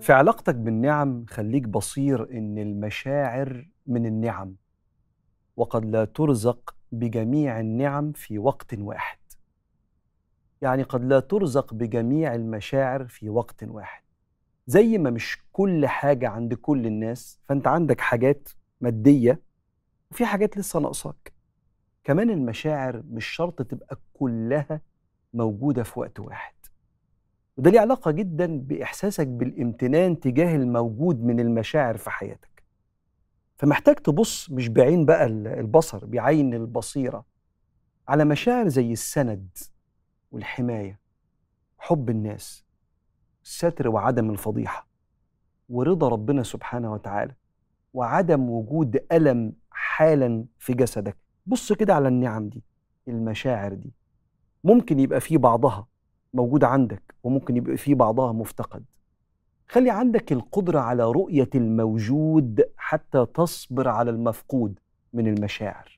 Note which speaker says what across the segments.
Speaker 1: في علاقتك بالنعم خليك بصير ان المشاعر من النعم وقد لا ترزق بجميع النعم في وقت واحد يعني قد لا ترزق بجميع المشاعر في وقت واحد زي ما مش كل حاجة عند كل الناس فأنت عندك حاجات مادية وفي حاجات لسه ناقصاك كمان المشاعر مش شرط تبقى كلها موجودة في وقت واحد وده ليه علاقة جدا بإحساسك بالامتنان تجاه الموجود من المشاعر في حياتك فمحتاج تبص مش بعين بقى البصر بعين البصيرة على مشاعر زي السند والحماية حب الناس الستر وعدم الفضيحة ورضا ربنا سبحانه وتعالى وعدم وجود ألم حالا في جسدك بص كده على النعم دي المشاعر دي ممكن يبقى في بعضها موجود عندك وممكن يبقى في بعضها مفتقد خلي عندك القدرة على رؤية الموجود حتى تصبر على المفقود من المشاعر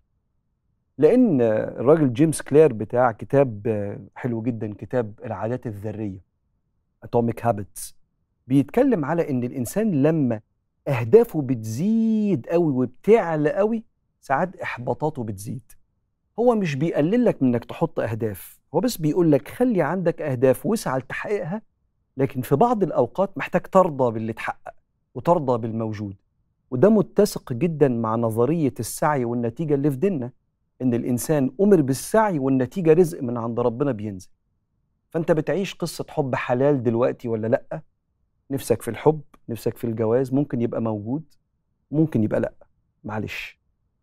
Speaker 1: لأن الراجل جيمس كلير بتاع كتاب حلو جدا كتاب العادات الذرية Atomic Habits بيتكلم على إن الإنسان لما أهدافه بتزيد قوي وبتعلى قوي ساعات إحباطاته بتزيد هو مش بيقلل لك من إنك تحط أهداف هو بس بيقول لك خلي عندك أهداف واسعى لتحقيقها لكن في بعض الأوقات محتاج ترضى باللي اتحقق وترضى بالموجود وده متسق جدا مع نظرية السعي والنتيجة اللي في ديننا إن الإنسان أمر بالسعي والنتيجة رزق من عند ربنا بينزل فأنت بتعيش قصة حب حلال دلوقتي ولا لأ نفسك في الحب نفسك في الجواز ممكن يبقى موجود ممكن يبقى لأ معلش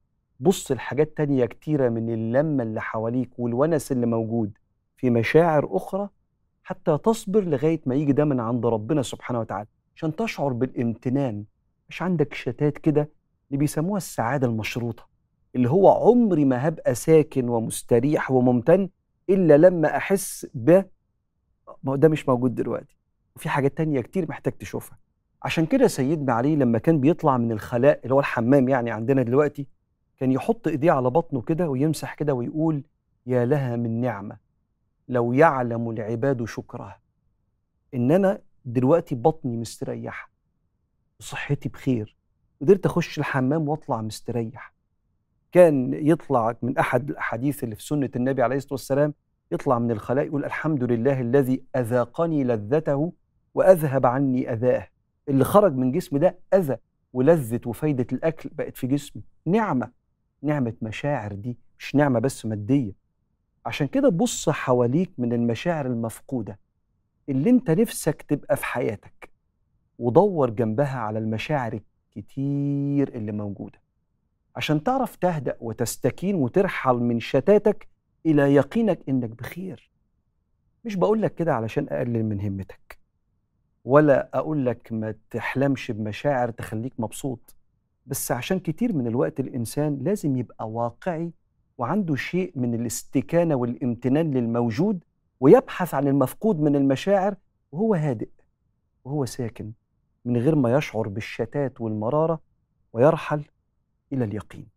Speaker 1: بص لحاجات تانية كتيرة من اللمة اللي حواليك والونس اللي موجود في مشاعر أخرى حتى تصبر لغاية ما يجي ده من عند ربنا سبحانه وتعالى عشان تشعر بالامتنان مش عندك شتات كده اللي بيسموها السعادة المشروطة اللي هو عمري ما هبقى ساكن ومستريح وممتن إلا لما أحس ب ما ده مش موجود دلوقتي وفي حاجات تانية كتير محتاج تشوفها عشان كده سيدنا علي لما كان بيطلع من الخلاء اللي هو الحمام يعني عندنا دلوقتي كان يحط ايديه على بطنه كده ويمسح كده ويقول يا لها من نعمه لو يعلم العباد شكرها ان انا دلوقتي بطني مستريحه وصحتي بخير قدرت اخش الحمام واطلع مستريح كان يطلع من احد الاحاديث اللي في سنه النبي عليه الصلاه والسلام يطلع من الخلاء يقول الحمد لله الذي اذاقني لذته واذهب عني اذاه اللي خرج من جسمي ده اذى ولذه وفايده الاكل بقت في جسمي نعمه نعمه مشاعر دي مش نعمه بس ماديه عشان كده بص حواليك من المشاعر المفقودة اللي انت نفسك تبقى في حياتك ودور جنبها على المشاعر الكتير اللي موجودة عشان تعرف تهدأ وتستكين وترحل من شتاتك إلى يقينك إنك بخير مش بقول لك كده علشان أقلل من همتك ولا أقول لك ما تحلمش بمشاعر تخليك مبسوط بس عشان كتير من الوقت الإنسان لازم يبقى واقعي وعنده شيء من الاستكانه والامتنان للموجود ويبحث عن المفقود من المشاعر وهو هادئ وهو ساكن من غير ما يشعر بالشتات والمراره ويرحل الى اليقين